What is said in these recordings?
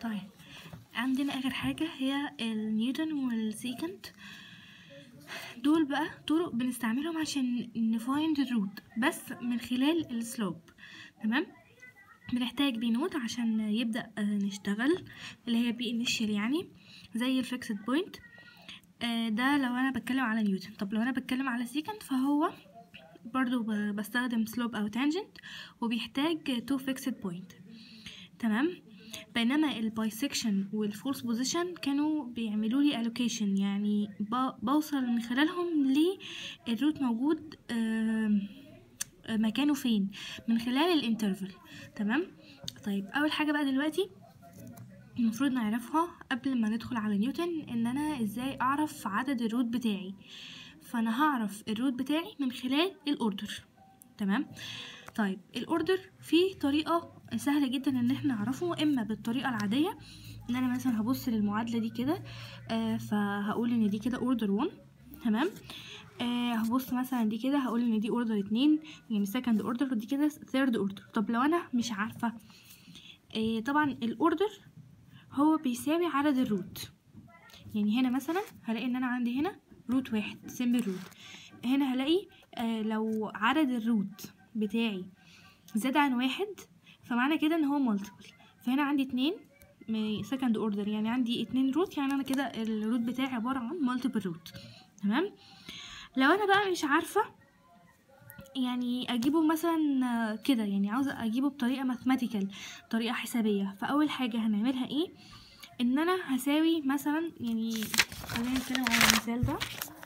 طيب عندنا اخر حاجة هي النيوتن والسيكنت دول بقى طرق بنستعملهم عشان نفايند الروت بس من خلال السلوب تمام بنحتاج بي نوت عشان يبدأ آه، نشتغل اللي هي بي انيشال يعني زي الفيكسد بوينت ده لو انا بتكلم على نيوتن طب لو انا بتكلم على سيكنت فهو برضو ب- بستخدم سلوب او تانجنت وبيحتاج تو فيكسد بوينت تمام بينما البايسكشن والفولس بوزيشن كانوا بيعملوا لي allocation يعني ب- بوصل من خلالهم للروت موجود آم، آه، مكانه فين من خلال الانترفل تمام طيب اول حاجه بقى دلوقتي المفروض نعرفها قبل ما ندخل على نيوتن ان انا ازاي اعرف عدد الروت بتاعي فانا هعرف الروت بتاعي من خلال الاوردر تمام طيب الاوردر فيه طريقه سهله جدا ان احنا نعرفه اما بالطريقه العاديه ان انا مثلا هبص للمعادله دي كده آه فهقول ان دي كده اوردر 1 تمام آه هبص مثلا دي كده هقول ان دي اوردر اتنين يعني سكند اوردر ودي كده ثيرد اوردر طب لو انا مش عارفه آه طبعا الاوردر هو بيساوي عدد الروت يعني هنا مثلا هلاقي ان انا عندي هنا روت واحد سمبل روت هنا هلاقي آه لو عدد الروت بتاعي زاد عن واحد فمعنى كده ان هو مالتيبل فهنا عندي اتنين سكند اوردر يعني عندي اتنين روت يعني انا كده الروت بتاعي عبارة عن مالتيبل روت تمام لو انا بقى مش عارفة يعني اجيبه مثلا آه، كده يعني عاوزة اجيبه بطريقة ماثماتيكال طريقة حسابية فاول حاجة هنعملها ايه ان انا هساوي مثلا يعني خلينا نتكلم على المثال ده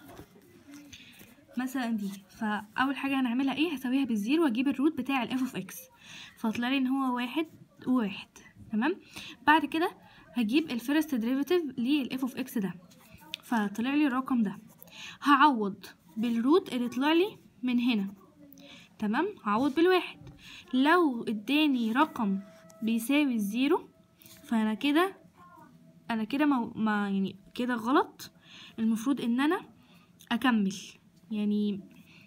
مثلا دي فاول حاجه هنعملها ايه هساويها بالزيرو واجيب الروت بتاع الاف اوف اكس فطلع لي ان هو واحد وواحد تمام بعد كده هجيب الفيرست ديريفيتيف للاف اوف اكس ده فطلع لي الرقم ده هعوض بالروت اللي طلع لي من هنا تمام هعوض بالواحد لو اداني رقم بيساوي الزيرو فانا كده انا كده ما, ما يعني كده غلط المفروض ان انا اكمل يعني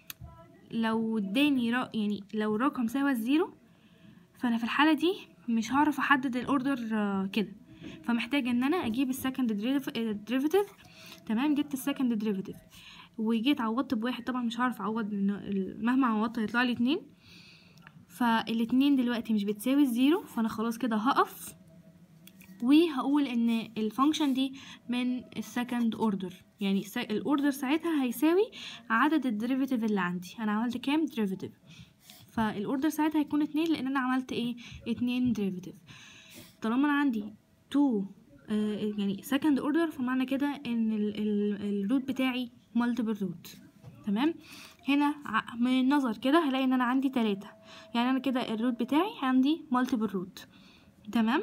لو اداني را يعني لو الرقم ساوى الزيرو فانا في الحاله دي مش هعرف احدد الاوردر آه، كده فمحتاج ان انا اجيب السكند ديريفيتيف تمام جبت السكند ديريفيتيف وجيت عوضت بواحد طبعا مش هعرف اعوض لأن ال- مهما عوضت هيطلع لي اتنين فالاتنين دلوقتي مش بتساوي الزيرو فانا خلاص كده هقف وهقول ان الفانكشن دي من السكند اوردر يعني الاوردر ساعتها هيساوي عدد الديريفيتيف اللي عندي انا عملت كام ديريفيتيف فالاوردر ساعتها هيكون اتنين لان انا عملت ايه اتنين ديريفيتيف طالما انا عندي تو آه يعني سكند اوردر فمعنى كده ان الروت بتاعي مالتيبل روت تمام هنا ع- من النظر كده هلاقي ان انا عندي تلاتة يعني انا كده الروت بتاعي عندي مالتيبل روت تمام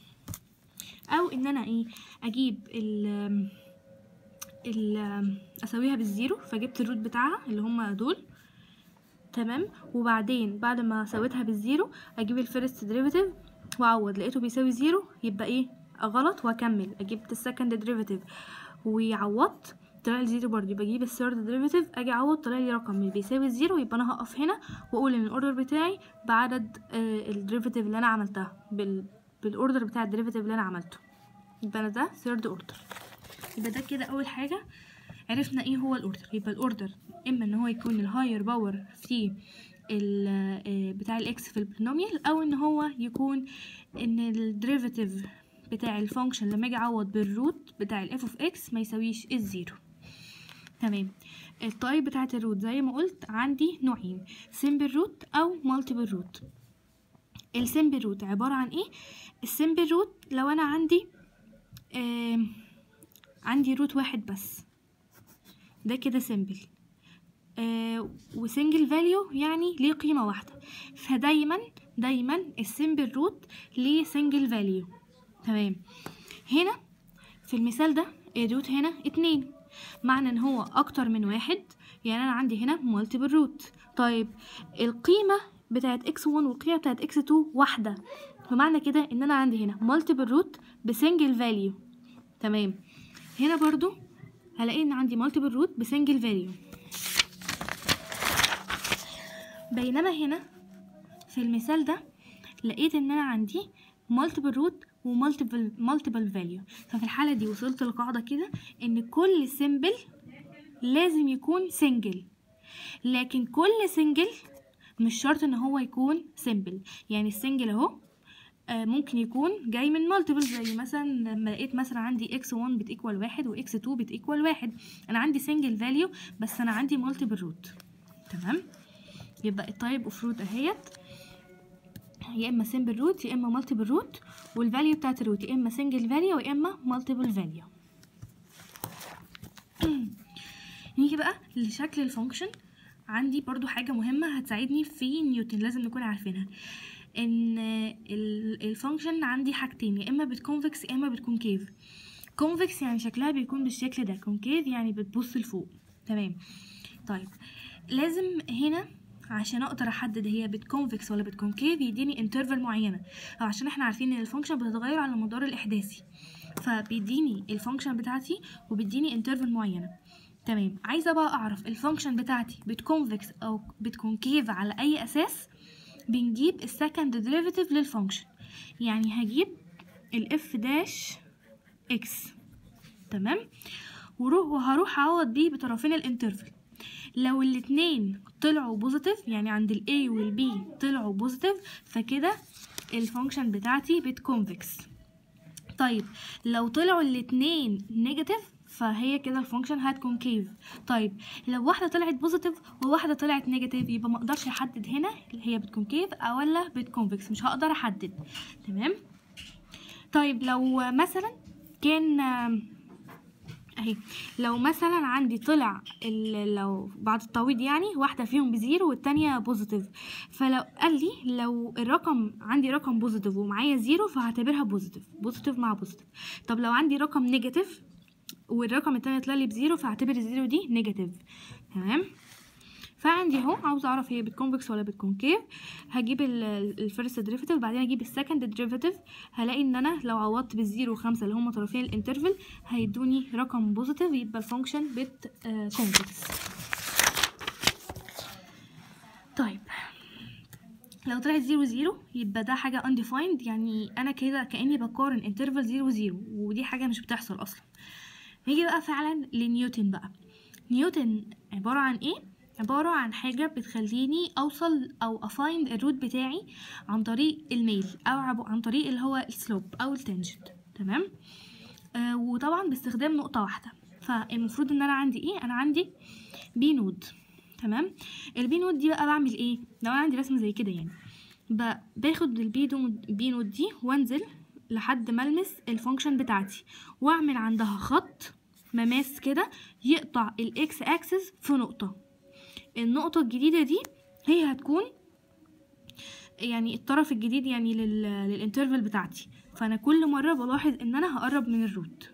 او ان انا ايه اجيب ال ال اسويها بالزيرو فجبت الروت بتاعها اللي هما دول تمام وبعدين بعد ما سويتها بالزيرو اجيب الفيرست ديريفيتيف واعوض لقيته بيساوي زيرو يبقى ايه غلط واكمل اجيب السكند ديريفيتيف وعوضت طلع لي زيرو برضه يبقى اجيب الثيرد ديريفيتيف اجي اعوض طلع لي رقم اللي بيساوي الزيرو يبقى انا هقف هنا واقول ان الاوردر بتاعي بعدد الديريفيتيف اللي انا عملتها بال بالاوردر بتاع الديريفيتيف اللي انا عملته يبقى انا ده ثيرد اوردر يبقى ده كده اول حاجه عرفنا ايه هو الاوردر يبقى الاوردر اما ان هو يكون الهاير باور في ال آه، بتاع الاكس في البولينوميال او ان هو يكون ان الديريفيتيف بتاع الفانكشن لما اجي اعوض بالروت بتاع الاف اوف اكس ما يساويش الزيرو تمام الطيب بتاعت الروت زي ما قلت عندي نوعين سمبل روت او مالتيبل روت السمبل روت عبارة عن ايه السمبل روت لو انا عندي آم، عندي روت واحد بس ده كده سمبل آه وسنجل فاليو يعني ليه قيمة واحدة فدايما دايما السمبل روت ليه سنجل فاليو تمام هنا في المثال ده الروت هنا اتنين معنى ان هو اكتر من واحد يعني انا عندي هنا مالتيبل روت طيب القيمة بتاعت x1 والقيمة بتاعت x2 واحدة فمعنى كده ان انا عندي هنا مالتيبل روت بسنجل فاليو تمام هنا برضو هلاقي ان عندي مالتيبل روت بسنجل فاليو بينما هنا في المثال ده لقيت ان انا عندي multiple root ومالتيبل multiple value ففي الحالة دي وصلت لقاعدة كده ان كل سيمبل لازم يكون سنجل لكن كل سنجل مش شرط ان هو يكون سيمبل يعني السنجل اهو آه، ممكن يكون جاي من مالتيبل زي مثلا لما لقيت مثلا عندي x1 بتيكوال واحد و x2 بتيكوال واحد انا عندي سنجل فاليو بس انا عندي مالتيبل روت تمام يبقى التايب اوف روت اهيت يا اما سمبل روت يا اما مالتيبل روت والفاليو بتاعت الروت يا اما سنجل فاليو يا اما مالتيبل فاليو نيجي بقى لشكل الفانكشن عندي برضو حاجة مهمة هتساعدني في نيوتن لازم نكون عارفينها ان الفانكشن عندي حاجتين يا اما بتكونفكس يا اما بتكونكيف كونفكس يعني شكلها بيكون بالشكل ده كونكيف يعني بتبص لفوق تمام طيب لازم هنا عشان اقدر احدد هي بتكونفكس ولا بتكونكيف يديني انترفال معينه او عشان احنا عارفين ان الفانكشن بتتغير على المدار الاحداثي فبيديني الفانكشن بتاعتي وبيديني انترفال معينه تمام عايزه بقى اعرف الفانكشن بتاعتي بتكونفكس او بتكونكيف على اي اساس بنجيب السكند ديريفيتيف للفانكشن يعني هجيب الاف داش اكس تمام وروح وهروح اعوض بيه بطرفين الانترفال لو الاتنين طلعوا بوزيتيف يعني عند ال A وال B طلعوا بوزيتيف فكده الفانكشن بتاعتي بتكونفكس طيب لو طلعوا الاتنين نيجاتيف فهي كده الفانكشن هتكونكيف طيب لو واحده طلعت بوزيتيف وواحده طلعت نيجاتيف يبقى ما اقدرش احدد هنا هي بتكونكيف او ولا بتكونفكس مش هقدر احدد تمام طيب لو مثلا كان اهي لو مثلا عندي طلع ال- لو بعد التعويض يعني واحده فيهم بزيرو والتانية بوزيتيف فلو قال لي لو الرقم عندي رقم بوزيتيف ومعايا زيرو فهعتبرها بوزيتيف بوزيتيف مع بوزيتيف طب لو عندي رقم نيجاتيف والرقم التاني طلع لي بزيرو فاعتبر الزيرو دي نيجاتيف تمام فعندي اهو عاوزه اعرف هي بتكونفكس ولا بتكونكيف هجيب الفيرست ديريفيتيف بعدين اجيب السكند ديريفيتيف هلاقي ان انا لو عوضت بالزيرو وخمسة اللي هما طرفين الانترفل هيدوني رقم بوزيتيف يبقى الفانكشن بت كونفكس طيب لو طلعت زيرو زيرو يبقى ده حاجة undefined يعني أنا كده كأني بقارن انترفال زيرو زيرو ودي حاجة مش بتحصل أصلا نيجي بقى فعلا لنيوتن بقى نيوتن عبارة عن ايه؟ عبارة عن حاجة بتخليني أوصل أو أفايند الروت بتاعي عن طريق الميل أو عب- عن طريق اللي هو السلوب أو التنجنت تمام آه وطبعا باستخدام نقطة واحدة فالمفروض إن أنا عندي إيه أنا عندي بي نود تمام البي نود دي بقى بعمل إيه لو أنا عندي رسمة زي كده يعني ب- باخد البي نود بي نود دي وانزل لحد ما المس الفانكشن بتاعتي واعمل عندها خط مماس كده يقطع الاكس اكسس في نقطة النقطة الجديدة دي هي هتكون يعني الطرف الجديد يعني لل... للانترفال بتاعتي فانا كل مرة بلاحظ ان انا هقرب من الروت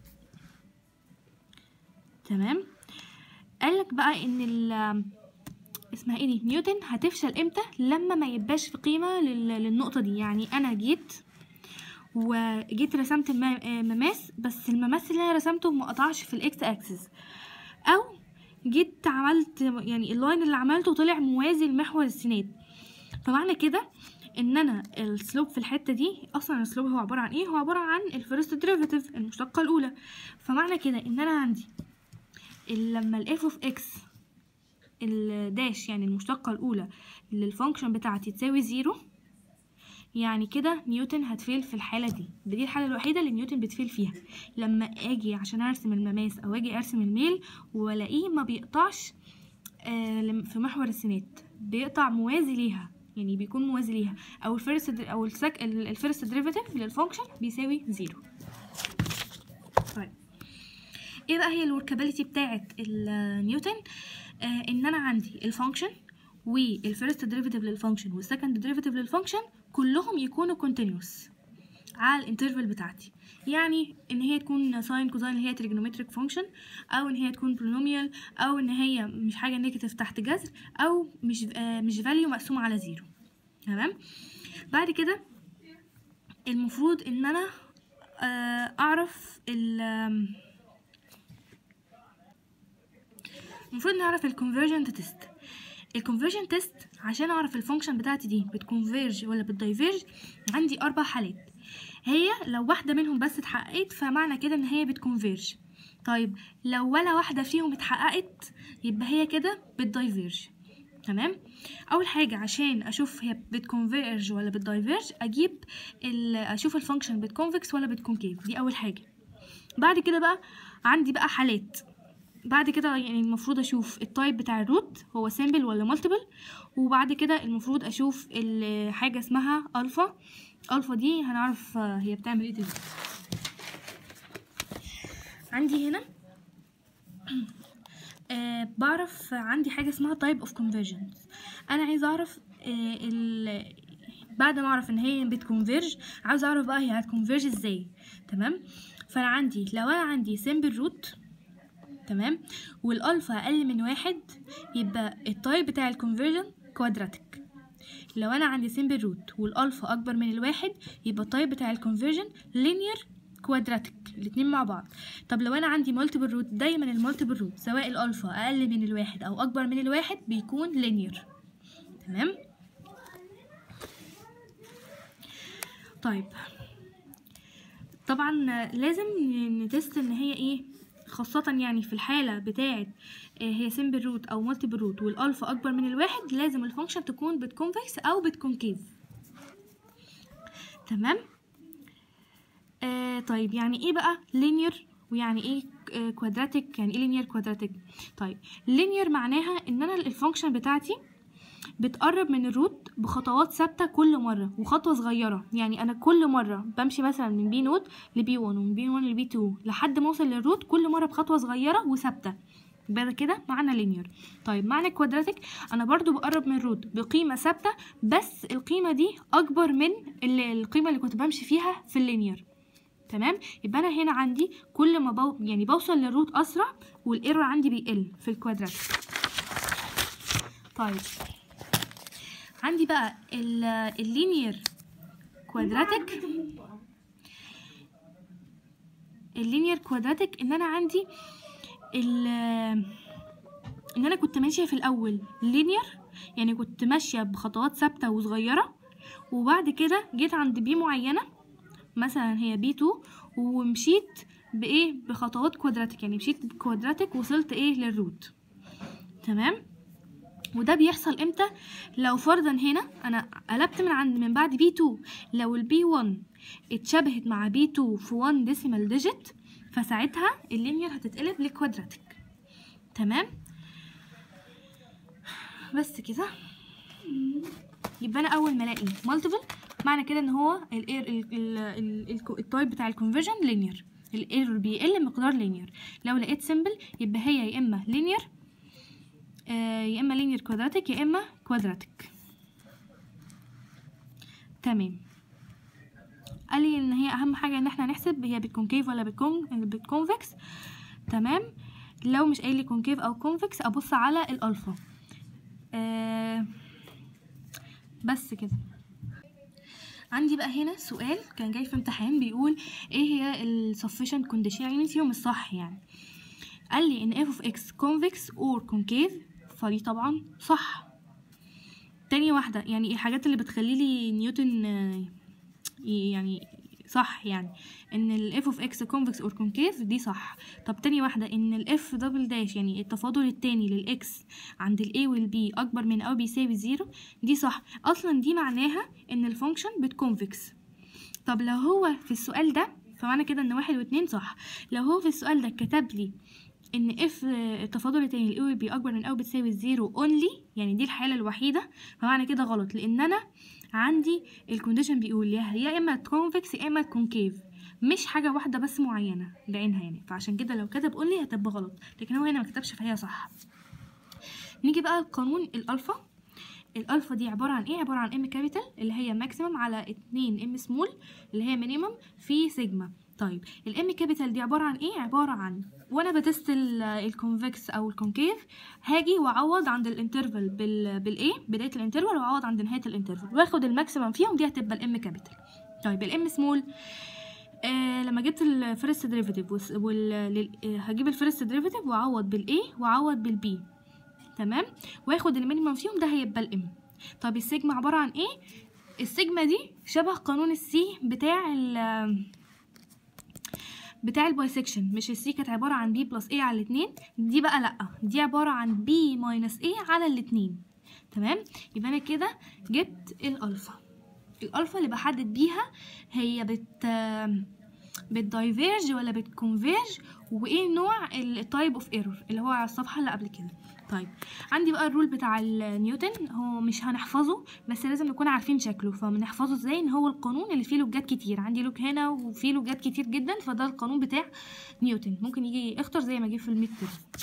تمام قالك بقى ان ال اسمها ايه دي نيوتن هتفشل امتى لما ما يبقاش في قيمة لل... للنقطة دي يعني انا جيت وجيت رسمت الم- مماس بس المماس اللي انا رسمته ما قطعش في الاكس اكسس او جيت عملت يعني اللاين اللي عملته طلع موازي لمحور السينات فمعنى كده ان انا السلوب في الحته دي اصلا السلوب هو عباره عن ايه هو عباره عن الفيرست ديريفيتيف المشتقه الاولى فمعنى كده ان انا عندي ال- لما الاف اوف اكس الداش يعني المشتقه الاولى للفانكشن بتاعتي تساوي زيرو يعني كده نيوتن هتفيل في الحالة دي دي الحالة الوحيدة اللي نيوتن بتفيل فيها لما اجي عشان ارسم المماس او اجي ارسم الميل والاقيه ما بيقطعش آه لم- في محور السينات بيقطع موازي ليها يعني بيكون موازي ليها او الفيرست او السك الفيرست ديريفيتيف للفانكشن بيساوي زيرو طيب ايه بقى هي الوركابيلتي بتاعه نيوتن آه ان انا عندي الفانكشن والفيرست ديريفيتيف للفانكشن والسكند ديريفيتيف للفانكشن كلهم يكونوا كونتينيوس على الانترفال بتاعتي يعني ان هي تكون ساين كوزاين اللي هي تريجونومتريك فانكشن او ان هي تكون بولينوميال او ان هي مش حاجه نيجاتيف تحت جذر او مش آه مش فاليو مقسوم على زيرو تمام بعد كده المفروض ان انا آه اعرف ال آم، المفروض نعرف الكونفرجنت تيست الكونفرجن تيست عشان اعرف الفانكشن بتاعتي دي بتكونفيرج ولا بتدايفيرج عندي اربع حالات هي لو واحده منهم بس اتحققت فمعنى كده ان هي بتكونفيرج طيب لو ولا واحده فيهم اتحققت يبقى هي كده بتدايفيرج تمام اول حاجه عشان اشوف هي بتكونفيرج ولا بتدايفيرج اجيب ال- اشوف الفانكشن بتكونفكس ولا بتكونكيف دي اول حاجه بعد كده بقى عندي بقى حالات بعد كده يعني المفروض اشوف التايب بتاع الروت هو سيمبل ولا مالتيبل وبعد كده المفروض اشوف ال- حاجه اسمها الفا الفا دي هنعرف آه، هي بتعمل ايه دلوقتي عندي هنا آه بعرف عندي حاجه اسمها type of conversions انا عايزه اعرف آه ال بعد ما اعرف ان هي بتكونفيرج عاوز اعرف بقى هي هتكونفيرج ازاي تمام فانا عندي لو انا عندي سيمبل روت تمام والالفا اقل من واحد يبقى التايب بتاع الكونفرجن كوادراتيك لو انا عندي سيمبل روت والالفا اكبر من الواحد يبقى التايب بتاع الكونفرجن لينير كوادراتيك الاتنين مع بعض طب لو انا عندي مالتيبل روت دايما المالتيبل روت سواء الالفا اقل من الواحد او اكبر من الواحد بيكون لينير تمام طيب طبعا لازم نتست ان هي ايه خاصة يعني في الحالة بتاعة آه، هي سيمبل روت او مالتيبل روت والالفا اكبر من الواحد لازم الفانكشن تكون بتكونفكس او بتكونكيف تمام آه طيب يعني ايه بقى لينير ويعني ايه كوادراتيك يعني ايه لينير كوادراتيك طيب لينير معناها ان انا الفانكشن بتاعتي بتقرب من الروت بخطوات ثابته كل مره وخطوه صغيره يعني انا كل مره بمشي مثلا من بي نوت لبي 1 ومن بي 1 لبي 2 لحد ما اوصل للروت كل مره بخطوه صغيره وثابته يبقى ده كده معنى لينير طيب معنى كوادراتيك انا برضو بقرب من الروت بقيمه ثابته بس القيمه دي اكبر من ال- القيمه اللي كنت بمشي فيها في اللينير تمام يبقى انا هنا عندي كل ما بو... يعني بوصل للروت اسرع والايرور عندي بيقل في الكوادراتيك طيب عندي بقى ال- اللينير كوادراتيك اللينير كوادراتيك ان انا عندي ال ان انا كنت ماشيه في الاول لينير يعني كنت ماشيه بخطوات ثابته وصغيره وبعد كده جيت عند بي معينه مثلا هي بي 2 ومشيت بايه بخطوات كوادراتيك يعني مشيت بكوادراتيك وصلت ايه للروت تمام وده بيحصل امتى لو فرضا هنا انا قلبت من عند من بعد بي 2 لو البي 1 اتشبهت مع بي 2 في 1 ديسيمال ديجيت فساعتها اللينير هتتقلب لكوادراتيك تمام بس كده يبقى انا اول ما الاقي مالتيبل معنى كده ان هو الاير التايب بتاع الكونفرجن لينير الايرور بيقل مقدار لينير لو لقيت سيمبل يبقى هي يا اما لينير آه، يا اما لينير كوادراتيك يا اما كوادراتيك تمام قال لي ان هي اهم حاجه ان احنا نحسب هي بالكونكيف ولا بالكون بالكونفكس تمام لو مش قايل لي كونكيف او كونفكس ابص على الالفا آه بس كده عندي بقى هنا سؤال كان جاي في امتحان بيقول ايه هي ال sufficient condition يعني مين فيهم الصح يعني قال لي ان f of x convex or concave فدي طبعا صح تاني واحدة يعني الحاجات اللي بتخلي لي نيوتن آه، يعني صح يعني ان ال f of x convex or concave دي صح طب تاني واحدة ان ال f double dash يعني التفاضل التاني لل x عند ال a وال b اكبر من او بيساوي زيرو دي صح اصلا دي معناها ان الفانكشن بتكونفكس طب لو هو في السؤال ده فمعنى كده ان واحد واتنين صح لو هو في السؤال ده كتب لي ان اف التفاضل التاني الاي والبي اكبر من او بتساوي الزيرو اونلي يعني دي الحاله الوحيده فمعنى كده غلط لان انا عندي الكونديشن بيقول يا يا اما كونفكس يا اما كونكيف مش حاجه واحده بس معينه بعينها يعني فعشان كده لو كتب اونلي هتبقى غلط لكن هو هنا ما كتبش فهي صح نيجي بقى لقانون الالفا الالفا دي عباره عن ايه عباره عن ام كابيتال اللي هي ماكسيمم على 2 ام سمول اللي هي مينيمم في سيجما طيب الام كابيتال دي عباره عن ايه عباره عن وانا بتست الكونفكس او الكونكيف هاجي واعوض عند الانترفال بال بالايه بدايه الانترفال واعوض عند نهايه الانترفال واخد الماكسيمم فيهم دي هتبقى الام كابيتال طيب الام سمول آه لما جبت الفيرست ديريفيتيف وال لل- آه، هجيب الفيرست ديريفيتيف واعوض بالاي واعوض بالبي تمام واخد المينيمم فيهم ده هيبقى الام طب السيجما عباره عن ايه السيجما دي شبه قانون السي بتاع ال بتاع البايسكشن مش السي كانت عبارة عن بي بلس ايه على الاتنين دي بقى لأ دي عبارة عن بي ماينس ايه على الاتنين تمام يبقى انا كده جبت الالفا الالفا اللي بحدد بيها هي بت بتدايفيرج ولا بتكونفيرج وايه نوع التايب اوف ايرور اللي هو على الصفحه اللي قبل كده طيب عندي بقى الرول بتاع نيوتن هو مش هنحفظه بس لازم نكون عارفين شكله فبنحفظه ازاي ان هو القانون اللي فيه لوجات كتير عندي لوج هنا وفيه لوجات كتير جدا فده القانون بتاع نيوتن ممكن يجي اختر زي ما جه في الميد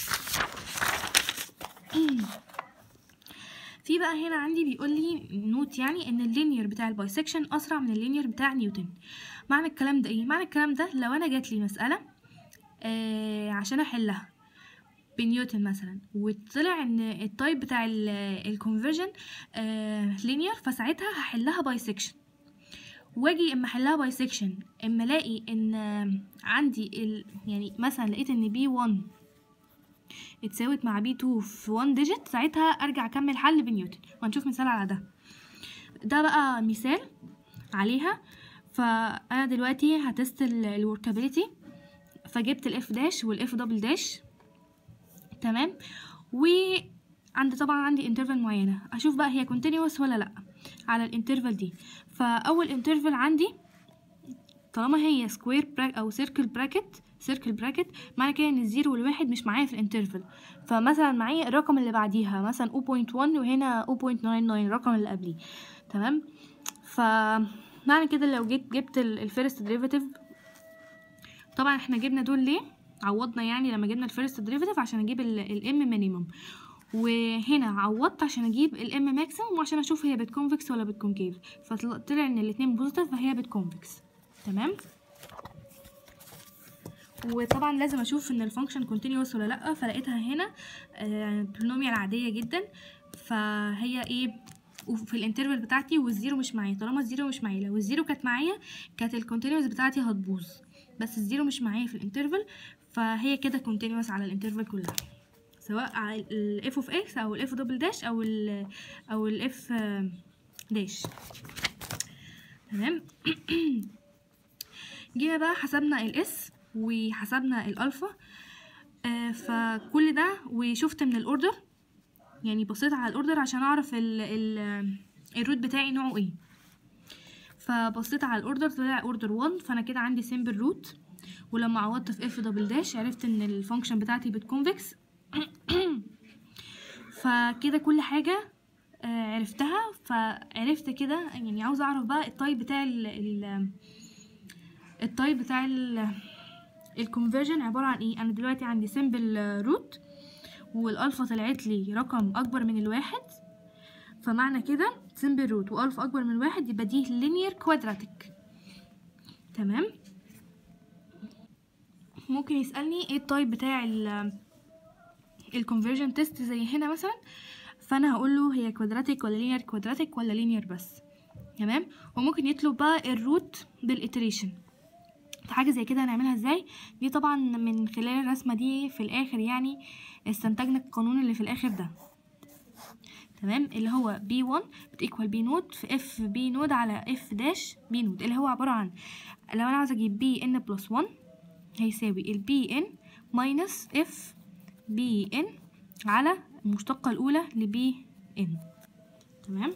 في بقى هنا عندي بيقول لي نوت يعني ان اللينير بتاع البايسكشن اسرع من اللينير بتاع نيوتن معنى الكلام ده ايه معنى الكلام ده لو انا جات لي مساله آه عشان احلها بنيوتن مثلا وطلع ان التايب بتاع الكونفرجن آه لينير فساعتها هحلها بايسكشن واجي اما احلها بايسكشن اما الاقي ان عندي ال يعني مثلا لقيت ان بي 1 اتساوت مع بي 2 في 1 ديجيت ساعتها ارجع اكمل حل بنيوتن وهنشوف مثال على ده ده بقى مثال عليها فانا دلوقتي هتست الوركابيلتي فجبت الاف داش والاف دبل داش تمام وعندي طبعا عندي انترفال معينه اشوف بقى هي كونتينوس ولا لا على الانترفال دي فاول انترفال عندي طالما هي سكوير براك او سيركل براكت سيركل براكت معنى كده ان الزيرو والواحد مش معايا في الانترفال فمثلا معايا الرقم اللي بعديها مثلا 0.1 وهنا 0.99 الرقم اللي قبليه تمام ف معنى كده لو جيت جبت الفيرست ديريفاتيف طبعا احنا جبنا دول ليه عوضنا يعني لما جبنا الفيرست ديريفاتيف عشان اجيب الام مينيمم وهنا عوضت عشان اجيب الام ماكسيمم وعشان اشوف هي بتكونفكس ولا بتكونكيف فطلع ان الاتنين بوزيتيف فهي بتكونفكس تمام وطبعا لازم اشوف ان الفانكشن كونتينيوس ولا لا فلقيتها هنا بولينوميال عاديه جدا فهي ايه وفي الانترفال بتاعتي والزيرو مش معايا طالما الزيرو مش معايا لو الزيرو كانت معايا كانت الكونتينيوس بتاعتي هتبوظ بس الزيرو مش معايا في الانترفال فهي كده كونتينيوس على الانترفال كلها سواء على الاف اوف اكس او الاف دبل داش او ال او الاف داش تمام جينا بقى حسبنا الاس وحسبنا الالفا آه فكل ده وشفت من الاوردر يعني بصيت على الاوردر عشان اعرف ال ال الروت بتاعي نوعه ايه فبصيت على الاوردر طلع اوردر 1 فانا كده عندي سيمبل روت ولما عوضت في اف دبل داش عرفت ان الفانكشن بتاعتي بتكونفكس فكده كل حاجه آه عرفتها فعرفت كده يعني عاوزه اعرف بقى التايب بتاع ال ال التايب بتاع الكونفرجن عباره عن ايه انا دلوقتي عندي سيمبل روت والالفا طلعت لي رقم اكبر من الواحد فمعنى كده سيمبل روت والفا اكبر من واحد يبقى دي لينير كوادراتيك تمام ممكن يسالني ايه التايب بتاع الكونفرجن تيست زي هنا مثلا فانا هقول له هي كوادراتيك ولا لينير كوادراتيك ولا لينير بس تمام وممكن يطلب بقى الروت بالاتريشن حاجه زي كده هنعملها ازاي دي طبعا من خلال الرسمه دي في الاخر يعني استنتجنا القانون اللي في الاخر ده تمام اللي هو بي 1 بتيكوال بي نود في اف بي نود على اف داش بي نود اللي هو عباره عن لو انا عاوزه اجيب بي ان بلس 1 هيساوي البي ان ماينس اف بي ان على المشتقه الاولى لبي ان تمام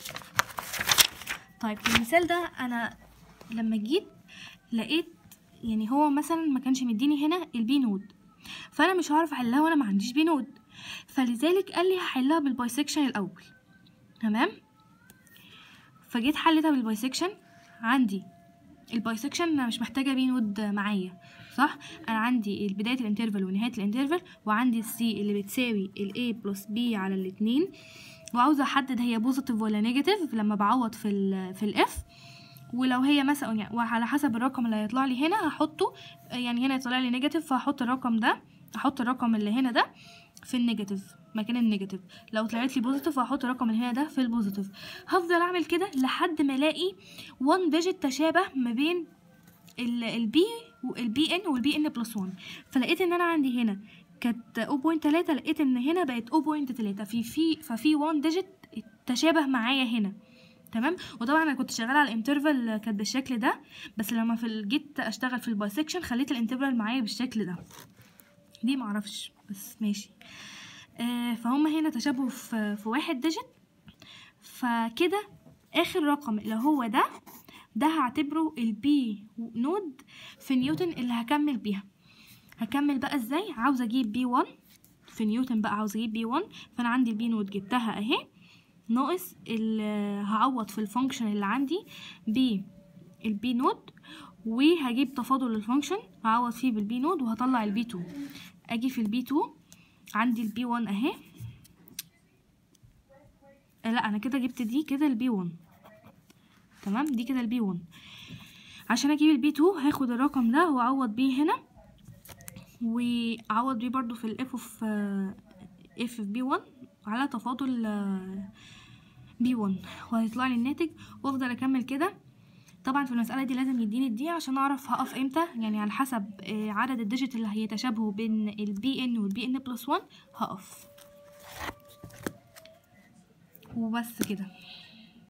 طيب في المثال ده انا لما جيت لقيت يعني هو مثلا ما كانش مديني هنا البي نود فانا مش هعرف احلها وانا ما عنديش بي نود فلذلك قال لي هحلها بالبايسكشن الاول تمام فجيت حلتها بالبايسكشن عندي البايسكشن انا مش محتاجه بي نود معايا صح انا عندي بدايه الانترفال ونهايه الانترفال وعندي السي اللي بتساوي الاي بلس بي على الاتنين وعاوزه احدد هي بوزيتيف ولا نيجاتيف لما بعوض في ال في الاف ولو هي مثلا يعني وعلى حسب الرقم اللي هيطلع لي هنا هحطه يعني هنا يطلع لي نيجاتيف فهحط الرقم ده احط الرقم اللي هنا ده في النيجاتيف مكان النيجاتيف لو طلعت لي بوزيتيف هحط الرقم اللي هنا ده في البوزيتيف هفضل اعمل كده لحد ما الاقي 1 ديجيت تشابه ما بين البي والبي ان والبي ان بلس 1 فلقيت ان انا عندي هنا كانت 0.3 لقيت ان هنا بقت 0.3 في في ففي 1 ديجيت تشابه معايا هنا تمام وطبعا انا كنت شغاله على الانترفال كانت بالشكل ده بس لما في ال- جيت اشتغل في البايسكشن خليت الانترفال معايا بالشكل ده دي معرفش بس ماشي آه فهم هنا تشابه في, في واحد ديجيت فكده اخر رقم اللي هو ده ده هعتبره البي نود في نيوتن اللي هكمل بيها هكمل بقى ازاي عاوزه اجيب بي 1 في نيوتن بقى عاوزه اجيب بي 1 فانا عندي البي نود جبتها اهي ناقص ال- هعوض في الفانكشن اللي عندي ب البي نود وهجيب تفاضل الفانكشن هعوض فيه بالبي نود وهطلع البي 2 اجي في البي 2 عندي البي 1 اهي آه، لا انا كده جبت دي كده البي 1 تمام دي كده البي 1 عشان اجيب البي 2 هاخد الرقم ده واعوض بيه هنا واعوض بيه برضو في الاف اوف اف في بي 1 على تفاضل بي 1 وهيطلع لي الناتج وافضل اكمل كده طبعا في المسألة دي لازم يديني الدي عشان اعرف هقف امتى يعني على حسب آه، عدد الديجيت اللي هيتشابهوا بين البي ان والبي ان بلس 1 هقف وبس كده